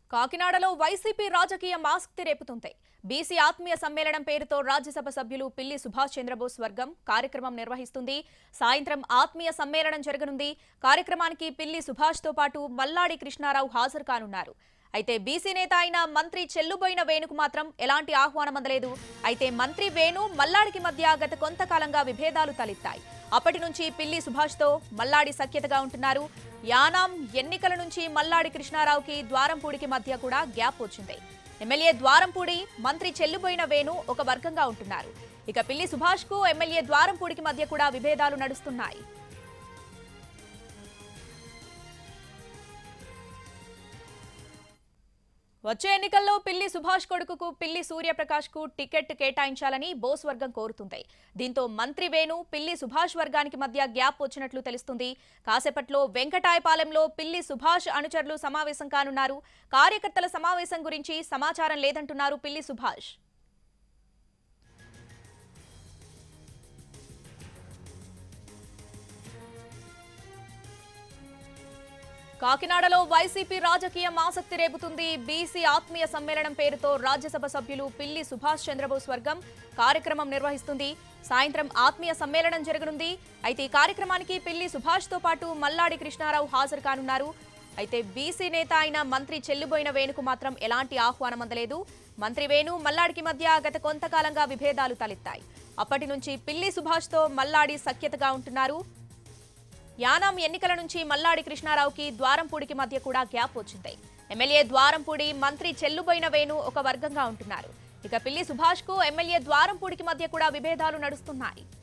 కాకినాడలో వైసీపీ రాజకీయ ఆసక్తి రేపుతుంది బీసీ ఆత్మీయ సమ్మేళనం పేరుతో రాజ్యసభ సభ్యులు పిల్లి సుభాష్ చంద్రబోస్ వర్గం కార్యక్రమం నిర్వహిస్తుంది సాయంత్రం ఆత్మీయ సమ్మేళనం జరగనుంది కార్యక్రమానికి పిల్లి సుభాష్తో పాటు మల్లాడి కృష్ణారావు హాజరు కానున్నారు అయితే బీసీ నేత అయిన మంత్రి చెల్లుబోయిన వేణుకు మాత్రం ఎలాంటి ఆహ్వానం అందలేదు అయితే మంత్రి వేణు మల్లాడికి మధ్య గత కొంతకాలంగా విభేదాలు తలెత్తాయి అప్పటి నుంచి పిల్లి సుభాష్తో మల్లాడి సఖ్యతగా ఉంటున్నారు యానాం ఎన్నికల నుంచి మల్లాడి కృష్ణారావుకి ద్వారంపూడికి మధ్య కూడా గ్యాప్ వచ్చింది ఎమ్మెల్యే ద్వారంపూడి మంత్రి చెల్లుబోయిన వేణు ఒక వర్గంగా ఉంటున్నారు ఇక పిల్లి సుభాష్ కు ఎమ్మెల్యే ద్వారంపూడికి మధ్య కూడా విభేదాలు నడుస్తున్నాయి వచ్చే ఎన్నికల్లో పిల్లి సుభాష్ కొడుకుకు పిల్లి సూర్యప్రకాష్ కు టికెట్ కేటాయించాలని బోస్ వర్గం కోరుతుంది దీంతో మంత్రి వేణు పిల్లి సుభాష్ వర్గానికి మధ్య గ్యాప్ వచ్చినట్లు తెలుస్తుంది కాసేపట్లో వెంకటాయపాలెంలో పిల్లి సుభాష్ అనుచరులు సమావేశం కానున్నారు కార్యకర్తల సమావేశం గురించి సమాచారం లేదంటున్నారు పిల్లి సుభాష్ కాకినాడలో వైసీపీ రాజకీయం ఆసక్తి రేపుతుంది బీసీ ఆత్మీయ సమ్మేళనం పేరుతో రాజ్యసభ సభ్యులు పిల్లి సుభాష్ చంద్రబోస్ వర్గం కార్యక్రమం నిర్వహిస్తుంది సాయంత్రం ఆత్మీయ సమ్మేళనం జరగనుంది అయితే ఈ కార్యక్రమానికి పిల్లి సుభాష్తో పాటు మల్లాడి కృష్ణారావు హాజరు కానున్నారు అయితే బీసీ నేత అయిన మంత్రి చెల్లుబోయిన వేణుకు మాత్రం ఎలాంటి ఆహ్వానం అందలేదు మంత్రి వేణు మల్లాడికి మధ్య గత కొంతకాలంగా విభేదాలు తలెత్తాయి అప్పటి నుంచి పిల్లి సుభాష్తో మల్లాడి సఖ్యతగా ఉంటున్నారు యానాం ఎన్నికల నుంచి మల్లాడి కృష్ణారావుకి ద్వారంపూడికి మధ్య కూడా గ్యాప్ వచ్చింది ఎమ్మెల్యే ద్వారంపూడి మంత్రి చెల్లుబోయిన వేణు ఒక వర్గంగా ఉంటున్నారు ఇక పిల్లి సుభాష్ కు ఎమ్మెల్యే ద్వారంపూడికి మధ్య కూడా విభేదాలు నడుస్తున్నాయి